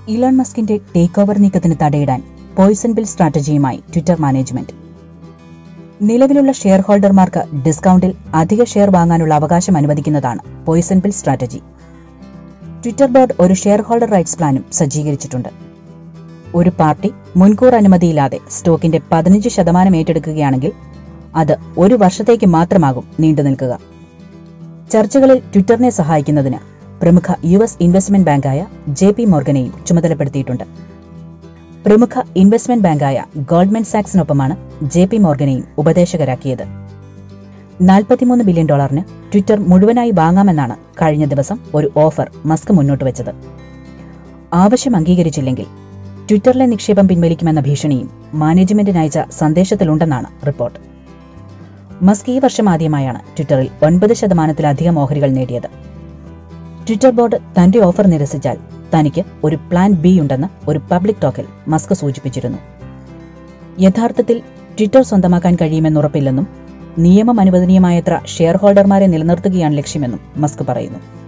Elon മസ്കിന്റെ take over നീക്കത്തിന് തടയിടാൻ പോയിസൺ ബിൽ സ്ട്രാറ്റജിയുമായി ട്വിറ്റർ മാനേജ്മെന്റ് നിലവിലുള്ള ഷെയർ ഹോൾഡർമാർക്ക് ഡിസ്കൗണ്ടിൽ അധിക ഷെയർ വാങ്ങാനുള്ള അവകാശം അനുവദിക്കുന്നതാണ് poison bill strategy Twitter board ഒരു ഷെയർ ഹോൾഡർ റൈറ്റ്സ് പ്ലാനും സജ്ജീകരിച്ചിട്ടുണ്ട് ഒരു പാർട്ടി മുൻകൂർ അനുമതിയില്ലാതെ സ്റ്റോക്കിന്റെ പതിനഞ്ച് ശതമാനം ഏറ്റെടുക്കുകയാണെങ്കിൽ അത് ഒരു വർഷത്തേക്ക് മാത്രമാകും നീണ്ടു നിൽക്കുക ചർച്ചകളിൽ ട്വിറ്ററിനെ സഹായിക്കുന്നതിന് പ്രമുഖ യു എസ് ഇൻവെസ്റ്റ്മെന്റ് ബാങ്കായ ജെ പി മോർഗനെയും ചുമതലപ്പെടുത്തിയിട്ടുണ്ട് പ്രമുഖ ഇൻവെസ്റ്റ്മെന്റ് ബാങ്കായ ഗോൾഡ്മൻ സാക്സിനൊപ്പമാണ് ജെ പി മോർഗനെയും ഉപദേശകരാക്കിയത് നാൽപ്പത്തിമൂന്ന് ബില്യൺ ഡോളറിന് ട്വിറ്റർ മുഴുവനായി വാങ്ങാമെന്നാണ് കഴിഞ്ഞ ദിവസം ഒരു ഓഫർ മസ്ക് മുന്നോട്ട് വെച്ചത് ആവശ്യം അംഗീകരിച്ചില്ലെങ്കിൽ ട്വിറ്ററിലെ നിക്ഷേപം പിൻവലിക്കുമെന്ന ഭീഷണിയും മാനേജ്മെന്റിന് അയച്ച സന്ദേശത്തിലുണ്ടെന്നാണ് റിപ്പോർട്ട് മസ്ക് ഈ വർഷം ആദ്യമായാണ് ട്വിറ്ററിൽ ഒൻപത് ശതമാനത്തിലധികം ഓഹരികൾ നേടിയത് ട്വിറ്റർ ബോർഡ് തന്റെ ഓഫർ നിരസിച്ചാൽ തനിക്ക് ഒരു പ്ലാൻ ബി ഉണ്ടെന്ന് ഒരു പബ്ലിക് ടോക്കിൽ മസ്ക് സൂചിപ്പിച്ചിരുന്നു യഥാർത്ഥത്തിൽ ട്വിറ്റർ സ്വന്തമാക്കാൻ കഴിയുമെന്നുറപ്പില്ലെന്നും നിയമം അനുവദനീയമായത്ര ഷെയർ ഹോൾഡർമാരെ നിലനിർത്തുകയാണ് ലക്ഷ്യമെന്നും മസ്ക് പറയുന്നു